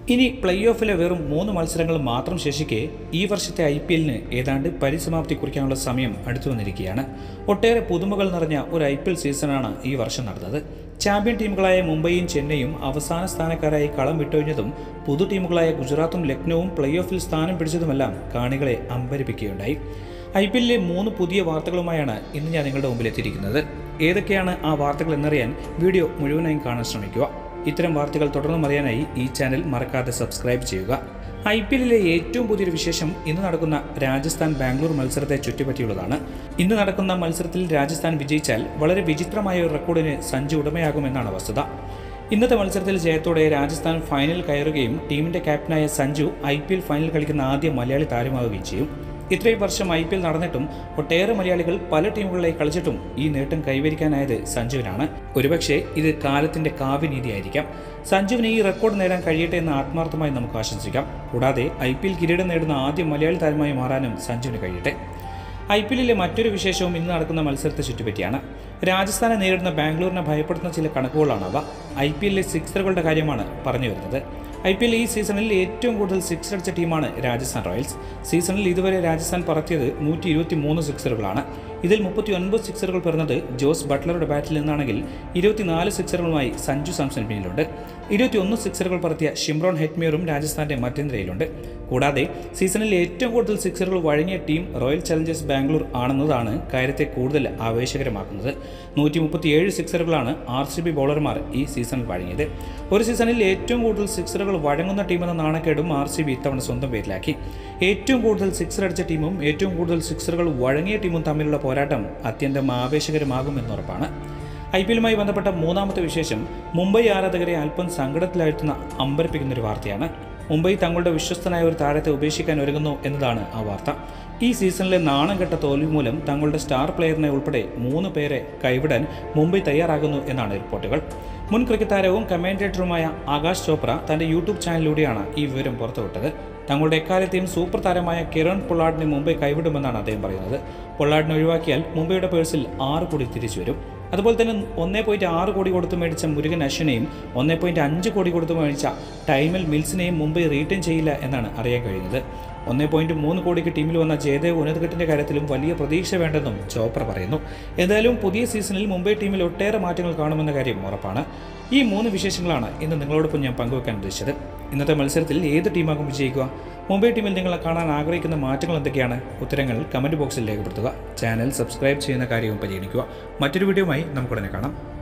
ഇനി പ്ലേ ഓഫിലെ വെറും മൂന്ന് മത്സരങ്ങൾ മാത്രം ശേഷിക്കെ ഈ വർഷത്തെ ഐ പി എല്ലിന് ഏതാണ്ട് പരിസമാപ്തി കുറിക്കാനുള്ള സമയം അടുത്തു വന്നിരിക്കുകയാണ് ഒട്ടേറെ പുതുമകൾ നിറഞ്ഞ ഒരു ഐ പി എൽ സീസണാണ് ഈ വർഷം നടന്നത് ചാമ്പ്യൻ ടീമുകളായ മുംബൈയും ചെന്നൈയും അവസാന സ്ഥാനക്കാരായി കളം വിട്ടൊഴിഞ്ഞതും പുതു ടീമുകളായ ഗുജറാത്തും ലക്നൌവും പ്ലേ ഓഫിൽ സ്ഥാനം പിടിച്ചതുമെല്ലാം കാണികളെ അമ്പരിപ്പിക്കുകയുണ്ടായി ഐ പി എല്ലിലെ മൂന്ന് പുതിയ വാർത്തകളുമായാണ് ഇന്ന് ഞാൻ നിങ്ങളുടെ മുമ്പിൽ എത്തിയിരിക്കുന്നത് ഏതൊക്കെയാണ് ആ വാർത്തകൾ എന്നറിയാൻ വീഡിയോ മുഴുവനായും കാണാൻ ശ്രമിക്കുക ഇത്തരം വാർത്തകൾ തുടർന്നും അറിയാനായി ഈ ചാനൽ മറക്കാതെ സബ്സ്ക്രൈബ് ചെയ്യുക ഐ പി എല്ലിലെ ഏറ്റവും പുതിയൊരു വിശേഷം ഇന്ന് നടക്കുന്ന രാജസ്ഥാൻ ബാംഗ്ലൂർ മത്സരത്തെ ചുറ്റിപ്പറ്റിയുള്ളതാണ് ഇന്ന് നടക്കുന്ന മത്സരത്തിൽ രാജസ്ഥാൻ വിജയിച്ചാൽ വളരെ വിചിത്രമായ ഒരു റെക്കോർഡിന് സഞ്ജു ഉടമയാകുമെന്നാണ് വസ്തുത ഇന്നത്തെ മത്സരത്തിൽ ജയത്തോടെ രാജസ്ഥാൻ ഫൈനൽ കയറുകയും ടീമിന്റെ ക്യാപ്റ്റനായ Sanju I P L final കളിക്കുന്ന ആദ്യ മലയാളി താരമാവുകയും ചെയ്യും ഇത്രയും വർഷം ഐ പി എൽ നടന്നിട്ടും ഒട്ടേറെ മലയാളികൾ പല ടീമുകളിലായി കളിച്ചിട്ടും ഈ നേട്ടം കൈവരിക്കാനായത് സഞ്ജുവിനാണ് ഒരുപക്ഷെ ഇത് കാലത്തിന്റെ കാവ്യനീതിയായിരിക്കാം സഞ്ജുവിന് ഈ റെക്കോർഡ് നേടാൻ കഴിയട്ടെ എന്ന് ആത്മാർത്ഥമായി നമുക്ക് ആശംസിക്കാം കൂടാതെ ഐ പി എൽ കിരീടം നേടുന്ന ആദ്യ മലയാളി താരമായി മാറാനും സഞ്ജുവിന് കഴിയട്ടെ ഐ പി എല്ലിലെ മറ്റൊരു വിശേഷവും ഇന്ന് നടക്കുന്ന മത്സരത്തെ ചുറ്റിപ്പറ്റിയാണ് രാജസ്ഥാനെ നേരിടുന്ന ബാംഗ്ലൂരിനെ ഭയപ്പെടുത്തുന്ന ചില കണക്കുകളാണ് അവ ഐ പി എല്ലിലെ സിക്സറുകളുടെ കാര്യമാണ് പറഞ്ഞു വരുന്നത് ഐ പി എൽ ഈ സീസണിൽ ഏറ്റവും കൂടുതൽ സിക്സ് അടിച്ച ടീമാണ് രാജസ്ഥാൻ റോയൽസ് സീസണിൽ ഇതുവരെ രാജസ്ഥാൻ പറത്തിയത് നൂറ്റി ഇരുപത്തി മൂന്ന് സിക്സറുകളാണ് ഇതിൽ മുപ്പത്തി ഒൻപത് സിക്സറുകൾ പിറന്നത് ജോസ് ബട്ട്ലറുടെ ബാറ്റിൽ നിന്നാണെങ്കിൽ ഇരുപത്തിനാല് സിക്സറുകളുമായി സഞ്ജു സാംസൺ പിന്നിലുണ്ട് ഇരുപത്തിയൊന്ന് സിക്സറുകൾ പറത്തിയ ഷിംറോൺ ഹെറ്റ്മിയറും രാജസ്ഥാന്റെ മധ്യനിരയിലുണ്ട് കൂടാതെ സീസണിൽ ഏറ്റവും കൂടുതൽ സിക്സറുകൾ വഴങ്ങിയ ടീം റോയൽ ചലഞ്ചേഴ്സ് ബാംഗ്ലൂർ ആണെന്നതാണ് കാര്യത്തെ കൂടുതൽ ആവേശകരമാക്കുന്നത് നൂറ്റി മുപ്പത്തിയേഴ് സിക്സറുകളാണ് ആർ സി ബി ബൗളർമാർ ഈ സീസണിൽ വഴങ്ങിയത് ഒരു സീസണിൽ ഏറ്റവും കൂടുതൽ സിക്സറുകൾ വഴങ്ങുന്ന ടീമെന്ന നാണക്കേടും ആർ സി ബി ഇത്തവണ സ്വന്തം പേരിലാക്കി ഏറ്റവും കൂടുതൽ സിക്സർ അടിച്ച ടീമും ഏറ്റവും കൂടുതൽ സിക്സറുകൾ വഴങ്ങിയ ടീമും തമ്മിലുള്ള പോരാട്ടം അത്യന്തം ആവേശകരമാകുമെന്നുറപ്പാണ് ഐ പി എല്ലുമായി ബന്ധപ്പെട്ട മൂന്നാമത്തെ വിശേഷം മുംബൈ ആരാധകരെ അല്പം സങ്കടത്തിലാഴ്ത്തുന്ന അമ്പരപ്പിക്കുന്ന ഒരു വാർത്തയാണ് മുംബൈ തങ്ങളുടെ വിശ്വസ്തനായ ഒരു താരത്തെ ഉപേക്ഷിക്കാൻ ഒരുങ്ങുന്നു എന്നതാണ് ആ വാർത്ത ഈ സീസണിലെ നാണം കെട്ട തോൽവി മൂലം തങ്ങളുടെ സ്റ്റാർ പ്ലെയറിനെ ഉൾപ്പെടെ മൂന്ന് പേരെ കൈവിടാൻ മുംബൈ തയ്യാറാകുന്നു എന്നാണ് റിപ്പോർട്ടുകൾ മുൻ ക്രിക്കറ്റ് താരവും കമന്റേറ്ററുമായ ആകാശ് ചോപ്ര തന്റെ യൂട്യൂബ് ചാനലിലൂടെയാണ് ഈ വിവരം പുറത്തുവിട്ടത് തങ്ങളുടെ എക്കാലത്തെയും സൂപ്പർ താരമായ കിരൺ പൊള്ളാഡിനെ മുംബൈ കൈവിടുമെന്നാണ് അദ്ദേഹം പറയുന്നത് പൊള്ളാഡിനെ ഒഴിവാക്കിയാൽ മുംബൈയുടെ പേഴ്സിൽ ആറ് കോടി തിരിച്ചു വരും അതുപോലെ തന്നെ ഒന്നേ പോയിന്റ് ആറ് കോടി കൊടുത്ത് മേടിച്ച മുരുകൻ അശ്വിനെയും ഒന്നേ പോയിന്റ് അഞ്ച് കോടി കൊടുത്ത് മേടിച്ച ടൈമൽ മിൽസിനെയും മുംബൈ റീറ്റേൺ ചെയ്യില്ല എന്നാണ് അറിയാൻ കഴിയുന്നത് ഒന്നേ പോയിന്റ് മൂന്ന് കോടിക്ക് ടീമിൽ വന്ന ജയദേവ് ഉന്നതഘട്ടിന്റെ കാര്യത്തിലും വലിയ പ്രതീക്ഷ വേണ്ടെന്നും ചോപ്ര പറയുന്നു എന്തായാലും പുതിയ സീസണിൽ മുംബൈ ടീമിൽ ഒട്ടേറെ മാറ്റങ്ങൾ കാണുമെന്ന കാര്യം ഉറപ്പാണ് ഈ മൂന്ന് വിശേഷങ്ങളാണ് ഇന്ന് നിങ്ങളോടൊപ്പം ഞാൻ പങ്കുവെക്കാൻ ഉദ്ദേശിച്ചത് ഇന്നത്തെ മത്സരത്തിൽ ഏത് ടീമാകും വിജയിക്കുക മുംബൈ ടീമിൽ നിങ്ങൾ കാണാൻ ആഗ്രഹിക്കുന്ന മാറ്റങ്ങൾ എന്തൊക്കെയാണ് ഉത്തരങ്ങൾ കമൻറ്റ് ബോക്സിൽ രേഖപ്പെടുത്തുക ചാനൽ സബ്സ്ക്രൈബ് ചെയ്യുന്ന കാര്യവും പരിഗണിക്കുക മറ്റൊരു വീഡിയോയുമായി നമുക്കുടനെ കാണാം